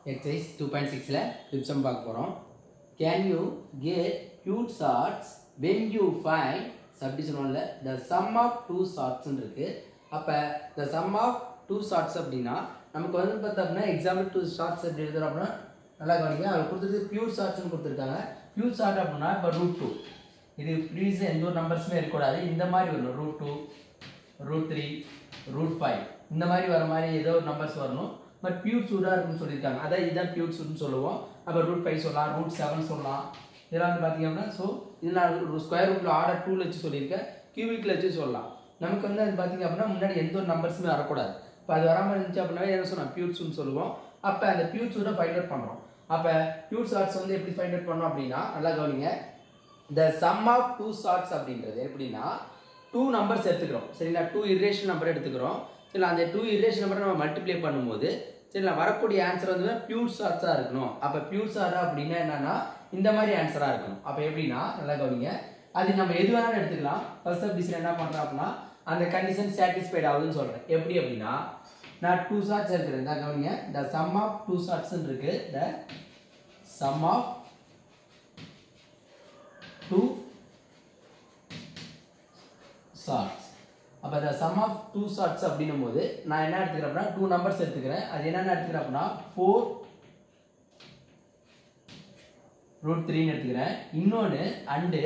exercise two point சிக்ஸில் டிப்ஸம் பார்க்க போகிறோம் can you get cute surds when you find subtraction ஒன்ல த சம் ஆஃப் டூ ஷார்ட்ஸ்னு இருக்குது அப்போ the sum of two surds அப்படின்னா நமக்கு வந்து பார்த்தோம்னா எக்ஸாம்பிள் டூ ஷார்ட்ஸ் எப்படி எழுதுறோம் அப்படின்னா நல்லா கவனிங்க அதில் கொடுத்துருக்கு பியூர் ஷார்ட்ஸ்னு கொடுத்துருக்காங்க பியூர் ஷார்ட் அப்படின்னா இப்போ ரூட் டூ இது ப்ரீவியஸ் எந்த ஒரு நம்பர்ஸுமே இருக்கக்கூடாது இந்த மாதிரி வரணும் root two root three root five இந்த மாதிரி வர மாதிரி ஏதோ ஒரு நம்பர்ஸ் வரணும் பட் பியூர் சூடாக இருக்குன்னு சொல்லியிருக்காங்க அதான் இதுதான் பியூர் சூட்னு சொல்லுவோம் அப்போ ரூட் ஃபைவ் சொல்லலாம் ரூட் செவன் சொல்லலாம் இதெல்லாம் வந்து பார்த்தீங்கன்னா ஸோ இது நான் ஸ்கொயர் ரூட்டில் ஆர்டர் டூவில் வச்சு சொல்லியிருக்கேன் கியூபிக்கில் வச்சு சொல்லலாம் நமக்கு வந்து அது பார்த்தீங்க அப்படின்னா முன்னாடி எந்த ஒரு நம்பர்ஸுமே வரக்கூடாது இப்போ அது வராமல் இருந்துச்சு அப்படின்னா என்ன சொன்னோம் பியூட்ஸ்னு சொல்லுவோம் அப்போ அந்த பியூர் சூடை ஃபைண்ட் அவுட் பண்ணுறோம் அப்போ பியூர் ஷார்ட்ஸ் வந்து எப்படி ஃபைண்ட் அவுட் பண்ணோம் அப்படின்னா நல்லா கவனிங்க the sum of two surds அப்படின்றது எப்படின்னா டூ நம்பர்ஸ் எடுத்துக்கிறோம் சரிங்களா டூ இரேஷன் நம்பர் எடுத்துக்கிறோம் சரிங்களா அந்த டூ இரேஷன் நம்பரை நம்ம மல்டிப்ளை பண்ணும்போது சரிங்களா வரக்கூடிய ஆன்சர் வந்து பியூர் ஷார்ட்ஸாக இருக்கணும் அப்போ பியூர் ஷார்ட் அப்படின்னா என்னன்னா இந்த மாதிரி ஆன்சராக இருக்கணும் அப்போ எப்படின்னா நல்லா கவனிங்க அது நம்ம எது வேணாலும் எடுத்துக்கலாம் ஃபர்ஸ்ட் சப்டிஷன் என்ன பண்ணுறோம் அப்படின்னா அந்த கண்டிஷன் சாட்டிஸ்ஃபைட் ஆகுதுன்னு சொல்கிறேன் எப்படி அப்படின்னா நான் டூ ஷார்ட்ஸ் எடுக்கிறேன் தான் கவனிங்க த சம் ஆஃப் டூ ஷார்ட்ஸ்ன்னு இருக்கு the sum of two surds அப்போ the sum of two surds அப்படின்னும் போது நான் என்ன எடுத்துக்கிறேன் அப்படின்னா டூ நம்பர்ஸ் எடுத்துக்கிறேன் அது என்னென்ன எடுத்துக்கிறேன் அப்படின்னா ஃபோர் ரூட் த்ரீன்னு எடுத்துக்கிறேன் இன்னொன்று and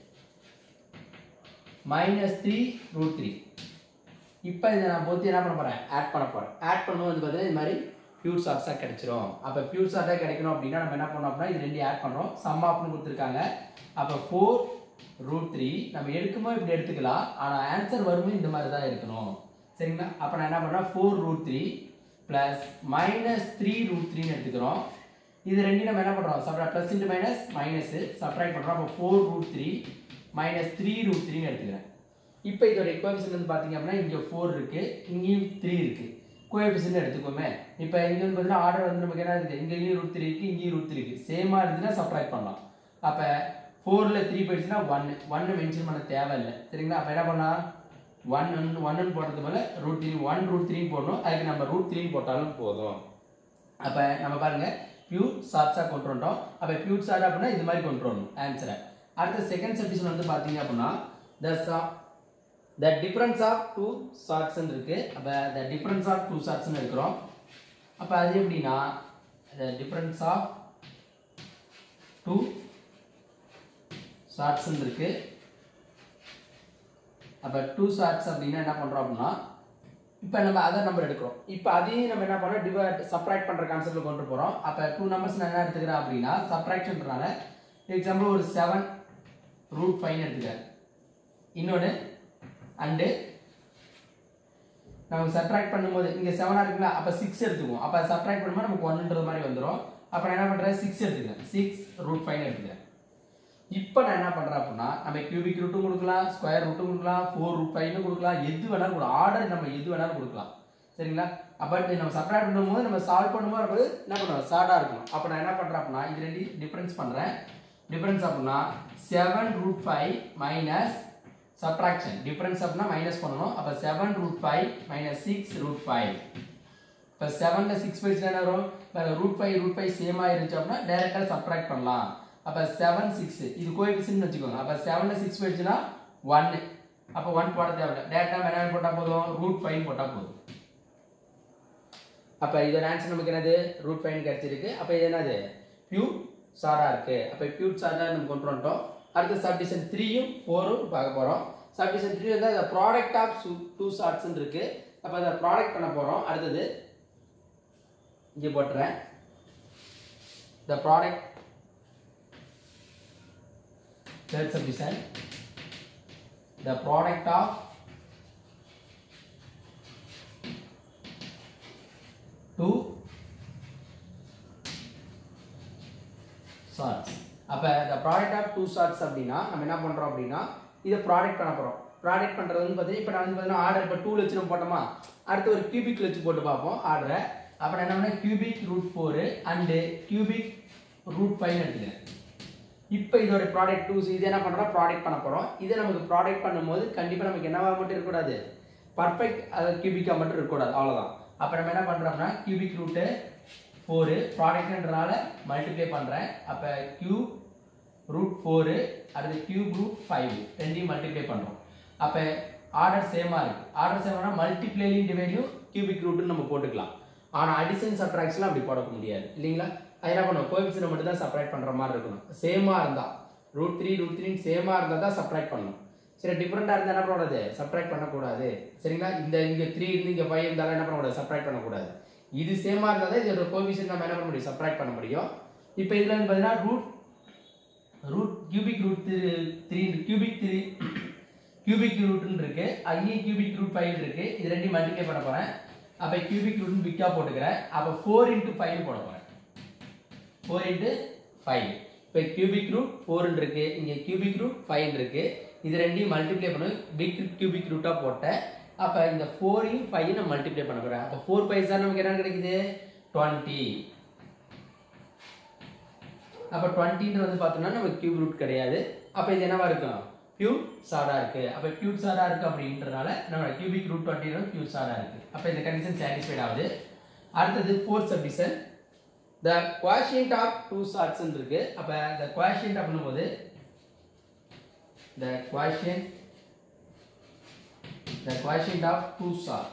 minus three root three இப்போ இதை நான் பொறுத்து என்ன பண்ண போகிறேன் ஆட் பண்ண போகிறேன் ஆட் பண்ணும்போது வந்து பார்த்தீங்கன்னா இது மாதிரி பியூர் ஷார்ட்ஸாக கிடைச்சிரும் அப்போ பியூர் ஷார்ட்டாக கிடைக்கணும் அப்படின்னா நம்ம என்ன பண்ணோம் அப்படின்னா இது ரெண்டையும் ஆட் பண்ணுறோம் சம் ஆப்னு கொடுத்துருக்காங்க அப்போ ஃபோர் ரூட் த்ரீ நம்ம எடுக்கும்போது இப்படி எடுத்துக்கலாம் ஆனால் ஆன்சர் வரும்போது இந்த மாதிரி தான் இருக்கணும் சரிங்களா அப்போ நான் என்ன பண்ணுறேன் four root three plus minus three root த்ரீன்னு எடுத்துக்கிறோம் இது ரெண்டையும் நம்ம என்ன பண்ணுறோம் சப்ரா plus into minus minus subtract பண்ணுறோம் அப்போ four root three minus three root த்ரீன்னு எடுத்துக்கிறேன் இப்போ இதோட கோஎஃபிஷியன்ட் வந்து பார்த்தீங்க அப்படின்னா இங்கே ஃபோர் இருக்குது இங்கேயும் த்ரீ இருக்குது கோஎஃபிஷியன்ட் எடுத்துக்கோமே இப்போ இங்கே வந்து பார்த்தீங்கன்னா ஆர்டர் வந்து நமக்கு என்ன இருக்குது இங்கேயும் ரூட் த்ரீ இருக்குது இங்கேயும் ரூட் த்ரீ இருக்குது சேமாக இருந்துச்சுன்னா சப்ராக்ட் பண்ணலாம் அப்போ ஃபோரில் த்ரீ போயிடுச்சுன்னா ஒன்று ஒன்று மென்ஷன் பண்ண தேவையில்லை சரிங்களா அப்போ என்ன பண்ணலாம் ஒன் ஒன் ஒன்னு போடுறது போல root three one root three போடணும் அதுக்கு நம்ம ரூட் த்ரீ போட்டாலும் போதும் அப்போ நம்ம பாருங்க பியூர் ஷார்ட்ஸாக கொண்டு வந்துட்டோம் அப்போ பியூர் ஷார்ட் அப்படின்னா இது மாதிரி கொண்டு வரணும் ஆன்சரை அடுத்த செகண்ட் சப்டிஷன் வந்து பார்த்தீங்க அப்படின்னா the the difference of two ஷார்ட்ஸ்ன்னு இருக்கு அப்போ த டிஃபரன்ஸ் ஆஃப் டூ ஷார்ட்ஸ்னு இருக்கிறோம் அப்போ அது எப்படின்னா த டிஃபரன்ஸ் ஆஃப் டூ ஷார்ட்ஸ்ன்னு இருக்கு அப்போ டூ ஷார்ட்ஸ் அப்படின்னா என்ன பண்ணுறோம் அப்படின்னா இப்போ நம்ம அதர் நம்பர் எடுக்கிறோம் இப்போ அதையும் நம்ம என்ன பண்ணுறோம் டிவைட் சப்ராக்ட் பண்ணுற கான்செப்டில் கொண்டு போகிறோம் அப்போ டூ நம்பர்ஸ் நான் என்ன எடுத்துக்கிறேன் அப்படின்னா சப்ராக்ஷன்றனால எக்ஸாம்பிள் ஒரு செவன் ரூட் ஃபைன் எடுத்துக்கிறேன் இன்னொன்று அண்டு நம்ம சப்ராக்ட் பண்ணும்போது இங்கே செவனாக இருக்குங்களா அப்போ சிக்ஸ் எடுத்துக்குவோம் அப்போ சப்ராக்ட் பண்ணும்போது நமக்கு ஒன்றுன்றது மாதிரி வந்துடும் அப்போ நான் என்ன பண்ணுறேன் சிக்ஸ் எடுத்துக்கிறேன் சிக்ஸ் ரூட் ஃபைன் எடுத்துக்கிறேன் இப்போ நான் என்ன பண்ணுறேன் அப்படின்னா நம்ம கியூபிக் ரூட்டும் கொடுக்கலாம் ஸ்கொயர் ரூட்டும் கொடுக்கலாம் ஃபோர் ரூட் ஃபைவ்னு கொடுக்கலாம் எது வேணாலும் கொடுக்கலாம் ஆர்டர் நம்ம எது வேணாலும் கொடுக்கலாம் சரிங்களா அப்போ நம்ம சப்ராக்ட் பண்ணும்போது நம்ம சால்வ் பண்ணும்போது நமக்கு என்ன பண்ணுவோம் ஷார்ட்டாக இருக்கணும் அப்போ நான் என்ன பண்ணுறேன் அப்படின்னா இது ரெண்டு டிஃபரன்ஸ் பண்ணுறேன் டிஃபரன்ஸ் அப்படின்னா seven root five minus subtraction difference அப்படின்னா மைனஸ் பண்ணணும் அப்போ seven root five minus six root five இப்போ செவனில் சிக்ஸ் போயிடுச்சுன்னா என்ன வரும் இப்போ ரூட் ஃபைவ் ரூட் ஃபைவ் சேமாக இருந்துச்சு அப்படின்னா டேரெக்டாக சப்ராக்ட் பண்ணலாம் அப்போ செவன் சிக்ஸ் இது கோஎஃபிஷியன்ட் வச்சுக்கோங்க அப்போ செவனில் சிக்ஸ் போயிடுச்சுன்னா ஒன்று அப்போ ஒன் போட தேவையில்ல டேரெக்டாக என்ன போட்டால் போதும் ரூட் ஃபைவ் போட்டால் போதும் அப்போ இதோட ஆன்சர் நமக்கு என்னது ரூட் ஃபைன் கிடச்சிருக்கு அப்போ இது என்னது பியூ சாராக இருக்குது அப்போ பியூர் சாராக நம்ம கொண்டு வந்துட்டோம் அடுத்து சப்டிஷன் த்ரீயும் ஃபோரும் பார்க்க போகிறோம் சப்டிஷன் த்ரீ வந்து அந்த ப்ராடக்ட் ஆஃப் டூ ஷார்ட்ஸ்ன்னு இருக்குது அப்போ அதை ப்ராடக்ட் பண்ண போகிறோம் அடுத்தது இங்கே போட்டுறேன் the product third subdivision the product of two shots அப்ப the product of two shots அப்படின்னா நம்ம என்ன பண்றோம் அப்படின்னா இதை ப்ராடக்ட் பண்ண போறோம் ப்ராடக்ட் பண்றது வந்து பார்த்தீங்கன்னா இப்போ நான் வந்து பார்த்தீங்கன்னா ஆர்டர் இப்போ டூ வச்சு நம்ம போட்டோமா அடுத்து ஒரு கியூபிக் வச்சு போட்டு பார்ப்போம் ஆர்டரை அப்புறம் என்ன பண்ண cubic root four and cubic root five எடுத்துக்கிறேன் இப்போ இதோட ப்ராடக்ட் டூஸ் இது என்ன பண்ணுறோம் ப்ராடக்ட் பண்ண போகிறோம் இதை நமக்கு ப்ராடக்ட் பண்ணும்போது கண்டிப்பாக நமக்கு என்னவா மட்டும் இருக்கக்கூடாது பர்ஃபெக்ட் அது கியூபிக்காக மட்டும் இருக்கக்கூடாது அவ்வளோதான் அப்போ நம்ம என்ன பண்ணுறோம்னா கியூபிக் ரூட்டு ஃபோரு ப்ராடக்ட்ன்றனால மல்டிப்ளை பண்ணுறேன் அப்போ கியூப் ரூட் ஃபோரு அடுத்து கியூப் ரூட் ஃபைவ் ரெண்டையும் மல்டிப்ளை பண்ணுறோம் அப்போ ஆர்டர் சேமாக இருக்குது ஆர்டர் சேம்னா மல்டிப்ளேலையும் டிவைடையும் கியூபிக் ரூட்னு நம்ம போட்டுக்கலாம் ஆனால் அடிஷன் சப்ட்ராக்ஷன்லாம் அப்படி போட முடியாது இல்லைங்களா அது என்ன பண்ணுவோம் கோஎஃபிஷியன்ட் மட்டும் தான் சப்ராக்ட் பண்ணுற மாதிரி இருக்கணும் சேமாக இருந்தால் ரூட் த்ரீ ரூட் த்ரீ சேமாக இருந்தால் தான் சப்ராக்ட் பண்ணணும் சரி டிஃப்ரெண்ட்டாக இருந்தால் என்ன பண்ணக்கூடாது சப்ராக்ட் பண்ணக்கூடாது சரிங்களா இந்த இங்கே த்ரீ இருந்து இங்கே ஃபைவ் இருந்தாலும் என்ன பண்ணக்கூடாது சப்ராக்ட் பண்ணக்கூடாது இது சேமாக இருந்தால் தான் இதோட கோஎஃபிஷியன்ட் நம்ம என்ன பண்ண முடியும் சப்ராக்ட் பண்ண முடியும் இப்போ இதில் வந்து பார்த்தீங்கன்னா root root cubic root three cubic three cubic ரூட்னு இருக்கு அங்கேயும் கியூபிக் ரூட் ஃபைவ் இருக்கு இது ரெண்டையும் மல்டிப்ளை பண்ண போறேன் அப்போ கியூபிக் ரூட்னு பிக்கா போட்டுக்கிறேன் அப்போ ஃபோர் இன்ட்டு ஃபைவ் போட போறேன் ஃபோர் இன்ட்டு ஃபைவ் இப்போ கியூபிக் ரூட் ஃபோர்னு இருக்கு இங்கே கியூபிக் ரூட் ஃபைவ் இருக்கு இது ரெண்டையும் மல்டிப்ளை பண்ணி பிக் கியூபிக் ரூட்டாக போட்டேன் அப்போ இந்த ஃபோரையும் ஃபைவ் நான் மல்டிப்ளை பண்ண போகிறேன் அப்போ ஃபோர் ஃபைவ் சார் நமக்கு என்ன கிடைக்குது டுவெண்ட்டி அப்போ டுவெண்ட்டின்னு வந்து பார்த்தோம்னா நமக்கு கியூப் ரூட் கிடையாது அப்போ இது என்னவா இருக்கும் கியூப் சாடா இருக்கு அப்போ கியூப் சாடா இருக்கு அப்படின்றனால நம்ம கியூபிக் ரூட் டுவெண்ட்டி கியூப் சாடா இருக்கு அப்போ இந்த கண்டிஷன் சாட்டிஸ்ஃபைட் ஆகுது அடுத்தது fourth subdivision the quotient of two surds இருக்கு அப்போ த குவாஷியன்ட் அப்படின்னும் போது the quotient the quotient of two surd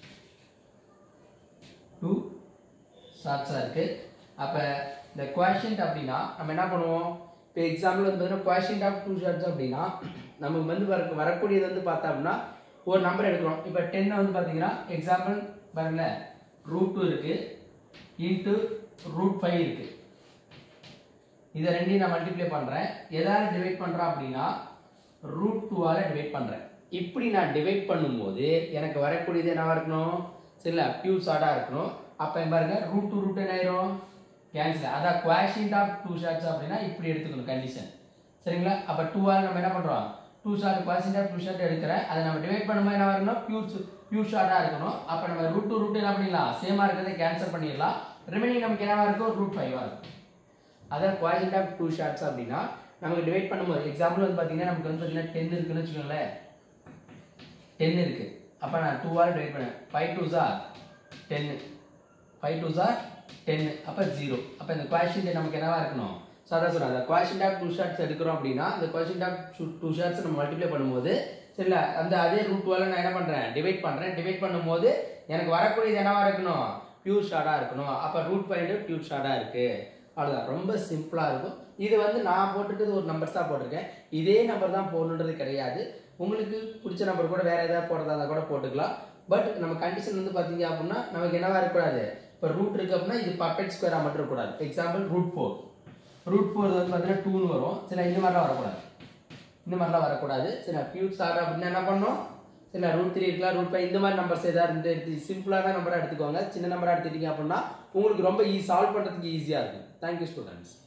two ஷார்ட்ஸாக இருக்குது அப்போ இந்த குவாஷியன்ட் அப்படின்னா நம்ம என்ன பண்ணுவோம் இப்போ எக்ஸாம்பிள் வந்து பார்த்தீங்கன்னா குவாஷியன்ட் ஆஃப் டூ ஷார்ட்ஸ் அப்படின்னா நமக்கு வந்து வர வரக்கூடியது வந்து பார்த்தோம்னா ஒரு நம்பர் எடுக்கிறோம் இப்போ டென்னை வந்து பார்த்தீங்கன்னா எக்ஸாம்பிள் பாருங்களேன் ரூட் டூ இருக்குது இன்ட்டு ரூட் ஃபைவ் இருக்குது இதை ரெண்டையும் நான் மல்டிப்ளை பண்ணுறேன் எதால் டிவைட் பண்ணுறேன் அப்படின்னா ரூட் டூவால் டிவைட் பண்ணுறேன் இப்படி நான் டிவைட் பண்ணும்போது எனக்கு வரக்கூடியது என்னவா இருக்கணும் சரிங்களா பியூ ஷார்ட்டாக இருக்கணும் அப்போ பாருங்க ரூட் டூ ரூட் என்ன ஆயிரும் கேன்சல் அதான் குவாஷியன்ட் ஆஃப் டூ ஷார்ட்ஸ் அப்படின்னா இப்படி எடுத்துக்கணும் கண்டிஷன் சரிங்களா அப்போ டூவால் நம்ம என்ன பண்ணுறோம் two surd quotient of two surd எடுக்கிறேன் அதை நம்ம டிவைட் பண்ணும்போது என்ன வரணும் பியூ பியூ ஷார்ட்டாக இருக்கணும் அப்போ நம்ம ரூட் டூ ரூட் என்ன பண்ணிடலாம் சேமாக இருக்கிறத கேன்சல் பண்ணிடலாம் ரிமைனிங் நமக்கு என்னவா இருக்கும் ரூட் ஃபைவாக இருக்கும் அதான் குவாஷியன்ட் ஆஃப் டூ ஷார்ட்ஸ் அப்படின்னா நமக்கு டிவைட் பண்ணும்போது எக்ஸாம்பிள் வந்து பார்த்தீங்கன்னா நமக்கு வந்து பார்த்தீங்கன்னா டென் இருக்குன்னு வச்சுக்கோங்களேன் டென் இருக்குது அப்போ நான் டூவால் டிவைட் பண்ணேன் ஃபைவ் டூ சார் டென்னு ஃபைவ் டூ சார் டென்னு அப்போ ஜீரோ அப்போ இந்த குவாஷியன்ட் நமக்கு என்னவா இருக்கணும் ஸோ அதான் சொல்கிறேன் அந்த குவாஷியன்ட் ஆஃப் டூ ஷார்ட்ஸ் எடுக்கிறோம் அப்படின்னா அந்த குவாஷியன்ட் ஆஃப் டூ ஷார்ட்ஸ் நம்ம மல்டிப்ளை பண்ணும்போது சரிங்களா அந்த அதே ரூட் வால நான் என்ன பண்ணுறேன் டிவைட் பண்ணுறேன் டிவைட் பண்ணும்போது எனக்கு வரக்கூடியது என்னவா இருக்கணும் பியூர் ஷார்ட்டாக இருக்கணும் அப்போ ரூட் பாயிண்ட் பியூர் ஷார்ட்டாக இருக்குது அவ்வளோதான் ரொம்ப சிம்பிளாக இருக்கும் இது வந்து நான் போட்டுக்கிறது ஒரு நம்பர்ஸ் தான் போட்டிருக்கேன் இதே நம்பர் தான் போடணுன்றது கிடையாது உங்களுக்கு பிடிச்ச நம்பர் கூட வேறு ஏதாவது போடுறதா இருந்தால் கூட போட்டுக்கலாம் பட் நம்ம கண்டிஷன் வந்து பார்த்தீங்க அப்படின்னா நமக்கு என்னவா இருக்கக்கூடாது இப்போ ரூட் இருக்கு அப்படின்னா இது பர்ஃபெக்ட் ஸ்கொயராக மட்டும் இருக்கக்கூடாது example root four root four வந்து பார்த்தீங்கன்னா டூன்னு வரும் சரி இந்த மாதிரிலாம் வரக்கூடாது இந்த மாதிரிலாம் வரக்கூடாது சரி பியூட் சார் அப்படின்னா என்ன பண்ணோம் சரி ரூட் த்ரீ இருக்கலாம் ரூட் ஃபைவ் இந்த மாதிரி நம்பர்ஸ் ஏதாவது இருந்து எடுத்து சிம்பிளான நம்பராக எடுத்துக்கோங்க சின்ன நம்பராக எடுத்துட்டீங்க அப்படின்னா உங்களுக்கு ரொம்ப ஈ சால்வ் பண்ணுறதுக்கு ஈஸியாக இருக்கும் தேங்க்யூ ஸ்டூடெண்ட்ஸ்